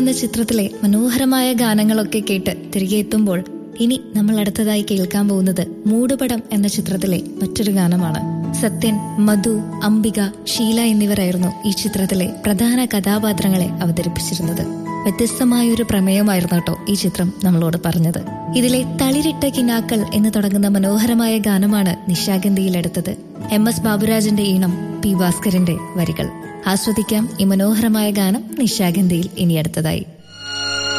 എന്ന ചിത്രത്തിലെ മനോഹരമായ ഗാനങ്ങളൊക്കെ കേട്ട് തിരികെ എത്തുമ്പോൾ ഇനി നമ്മൾ അടുത്തതായി കേൾക്കാൻ പോകുന്നത് മൂടുപടം എന്ന ചിത്രത്തിലെ മറ്റൊരു ഗാനമാണ് സത്യൻ മധു അംബിക ഷീല എന്നിവരായിരുന്നു ഈ ചിത്രത്തിലെ പ്രധാന കഥാപാത്രങ്ങളെ അവതരിപ്പിച്ചിരുന്നത് വ്യത്യസ്തമായ ഒരു പ്രമേയമായിരുന്നു കേട്ടോ ഈ ചിത്രം നമ്മളോട് പറഞ്ഞത് ഇതിലെ തളിരിട്ട കിനാക്കൾ എന്ന് തുടങ്ങുന്ന മനോഹരമായ ഗാനമാണ് നിശാഗന്ധിയിലെടുത്തത് എം എസ് ബാബുരാജിന്റെ ഈണം പി ഭാസ്കരന്റെ വരികൾ ആസ്വദിക്കാം ഈ മനോഹരമായ ഗാനം നിശാഗന്ധിയിൽ ഇനി അടുത്തതായി